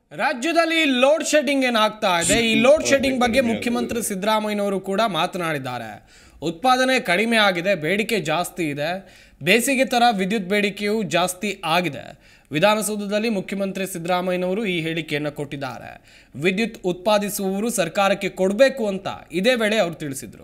ರಾಜ್ಯದಲ್ಲಿ load shedding ಏನಾಗ್ತಾ ಇದೆ ಈ ಲೋಡ್ ಶೆಡ್ಡಿಂಗ್ ಬಗ್ಗೆ ಮುಖ್ಯಮಂತ್ರಿ ಸಿದ್ದರಾಮಯ್ಯನವರು ಕೂಡ ಮಾತನಾಡಿದ್ದಾರೆ ಉತ್ಪಾದನೆ ಕಡಿಮೆ ಆಗಿದೆ ಬೇಡಿಕೆ ಜಾಸ್ತಿ ಇದೆ ಬೇಸಿಗೆ ತರ ವಿದ್ಯುತ್ ಬೇಡಿಕೆಯೂ ಜಾಸ್ತಿ ಆಗಿದೆ ವಿಧಾನಸೌಧದಲ್ಲಿ ಮುಖ್ಯಮಂತ್ರಿ ಸಿದ್ದರಾಮಯ್ಯನವರು ಈ ಹೇಳಿಕೆಯನ್ನು ಕೊಟ್ಟಿದ್ದಾರೆ ವಿದ್ಯುತ್ ಉತ್ಪಾದಿಸುವವರು ಸರ್ಕಾರಕ್ಕೆ ಕೊಡಬೇಕು ಅಂತ ಇದೇ ವೇಳೆ ಅವರು ತಿಳಿಸಿದರು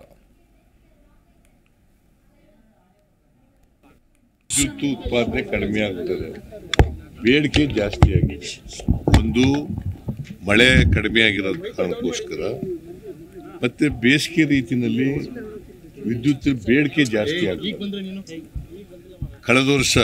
ವಿದ್ಯುತ್ ಉತ್ಪಾದನೆ ಕಡಿಮೆ ಆಗ್ತದೆ ಬೇಡಿಕೆ ಜಾಸ್ತಿ ಆಗಿದೆ ಒಂದು ಮಳೆ ಕಡಿಮೆ ಆಗಿರೋ ಕಾರಣಕ್ಕೋಸ್ಕರ ಮತ್ತೆ ಬೇಸಿಗೆ ರೀತಿಯಲ್ಲಿ ವಿದ್ಯುತ್ ಬೇಡಿಕೆ ಜಾಸ್ತಿ ಆಗಿದೆ ಕಳೆದ ವರ್ಷ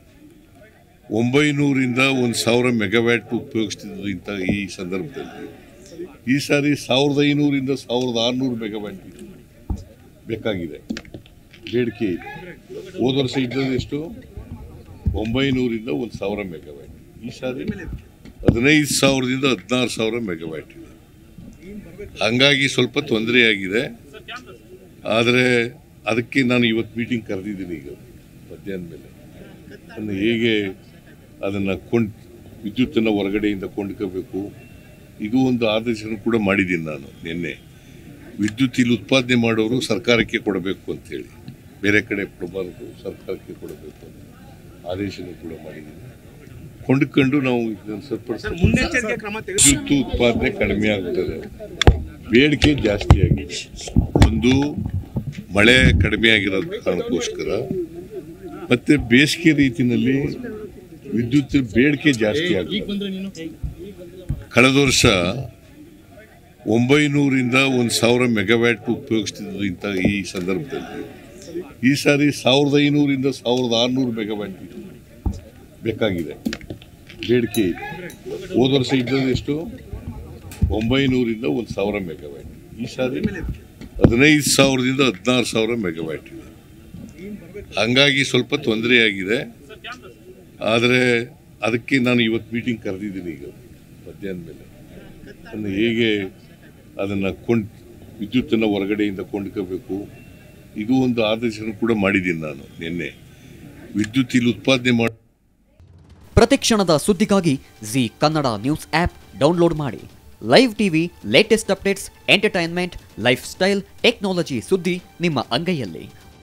ಒಂಬೈನೂರಿಂದ ಒಂದು ಸಾವಿರ ಮೆಗಾವ್ಯಾಟ್ ಉಪಯೋಗಿಸ್ತಿದ್ದು ಇಂಥ ಈ ಸಂದರ್ಭದಲ್ಲಿ ಈ ಸಾರಿ ಸಾವಿರದ ಐನೂರಿಂದ ಸಾವಿರದ ಆರುನೂರು ಮೆಗಾವ್ಯಾಟ್ ಬೇಕಾಗಿದೆ ಬೇಡಿಕೆ ಇದೆ ಹೋದ ವರ್ಷ ಇದ್ದದ್ದು ಎಷ್ಟು ಒಂಬೈನೂರಿಂದ ಒಂದು ಸಾವಿರ ಮೆಗಾವ್ಯಾಟ್ ಈ ಸಾರಿ ಹದಿನೈದು ಸಾವಿರದಿಂದ ಹದಿನಾರು ಸಾವಿರ ಮೆಗಾವ್ಯಾಟ್ ಇದೆ ಹಂಗಾಗಿ ಸ್ವಲ್ಪ ತೊಂದರೆ ಆಗಿದೆ ಆದರೆ ಅದಕ್ಕೆ ನಾನು ಇವತ್ತು ಮೀಟಿಂಗ್ ಕರೆದಿದ್ದೀನಿ ಈಗ ಮಧ್ಯಾಹ್ನ ಮೇಲೆ ಅದನ್ನು ಹೇಗೆ ಅದನ್ನು ಕೊಂಡ್ ವಿದ್ಯುತ್ತನ್ನು ಹೊರಗಡೆಯಿಂದ ಕೊಂಡ್ಕೋಬೇಕು ಇದು ಒಂದು ಆದೇಶನ ಕೂಡ ಮಾಡಿದ್ದೀನಿ ನಾನು ನಿನ್ನೆ ವಿದ್ಯುತ್ ಇಲ್ಲಿ ಉತ್ಪಾದನೆ ಮಾಡೋರು ಸರ್ಕಾರಕ್ಕೆ ಕೊಡಬೇಕು ಅಂತೇಳಿ ಬೇರೆ ಕಡೆ ಕೊಡಬಾರದು ಸರ್ಕಾರಕ್ಕೆ ಕೊಡಬೇಕು ಅಂತ ಆದೇಶನ ಕೂಡ ಮಾಡಿದ್ದೀನಿ ಕೊಂಡ್ಕೊಂಡು ನಾವು ಇದನ್ನು ಸರಿಪಡಿಸ್ತೀವಿ ಮುನ್ನೆಚ್ಚರಿಕೆ ಕ್ರಮ ತೆಗೆದು ವಿದ್ಯುತ್ ಉತ್ಪಾದನೆ ಕಡಿಮೆ ಆಗ್ತದೆ ಬೇಡಿಕೆ ಜಾಸ್ತಿ ಆಗಿದೆ ಒಂದು ಮಳೆ ಕಡಿಮೆ ಆಗಿರೋ ಕಾರಣಕ್ಕೋಸ್ಕರ ಮತ್ತೆ ಬೇಸಿಗೆ ರೀತಿಯಲ್ಲಿ ವಿದ್ಯುತ್ ಬೇಡಿಕೆ ಜಾಸ್ತಿ ಆಗಿದೆ ಕಳೆದ ವರ್ಷ ಒಂಬೈನೂರಿಂದ ಒಂದು ಸಾವಿರ ಮೆಗಾವ್ಯಾಟ್ ಉಪಯೋಗಿಸ್ತಿದ್ದು ಇಂಥ ಈ ಸಂದರ್ಭದಲ್ಲಿ ಈ ಸಾರಿ ಸಾವಿರದ ಐನೂರಿಂದ ಸಾವಿರದ ಆರುನೂರು ಮೆಗಾವ್ಯಾಟ್ ಬೇಕಾಗಿದೆ ಬೇಡಿಕೆ ಇದೆ ಹೋದ ವರ್ಷ ಇದ್ದದ್ದು ಎಷ್ಟು ಒಂಬೈನೂರಿಂದ ಒಂದು ಸಾವಿರ ಮೆಗಾವ್ಯಾಟ್ ಈ ಸಾರಿ ಹದಿನೈದು ಸಾವಿರದಿಂದ ಹದಿನಾರು ಸಾವಿರ ಮೆಗಾವ್ಯಾಟ್ ಇದೆ ಹಂಗಾಗಿ ಸ್ವಲ್ಪ ತೊಂದರೆ ಆಗಿದೆ ಆದರೆ ಅದಕ್ಕೆ ನಾನು ಇವತ್ತು ಮೀಟಿಂಗ್ ಕರೆದಿದ್ದೀನಿ ಈಗ ಮಧ್ಯಾಹ್ನ ಮೇಲೆ ಅದನ್ನು ಹೇಗೆ ಅದನ್ನು ಕೊಂಡ್ ವಿದ್ಯುತ್ತನ್ನು ಹೊರಗಡೆಯಿಂದ ಕೊಂಡ್ಕೋಬೇಕು ಇದು ಒಂದು ಆದೇಶನ ಕೂಡ ಮಾಡಿದ್ದೀನಿ ನಾನು ನಿನ್ನೆ ವಿದ್ಯುತ್ ಇಲ್ಲಿ ಉತ್ಪಾದನೆ ಮಾಡಿ ಪ್ರತಿಕ್ಷಣದ ಸುದ್ದಿಗಾಗಿ Zee Kannada news app download ಮಾಡಿ live TV latest updates entertainment lifestyle technology ಸುದ್ದಿ ನಿಮ್ಮ ಅಂಗೈಯಲ್ಲಿ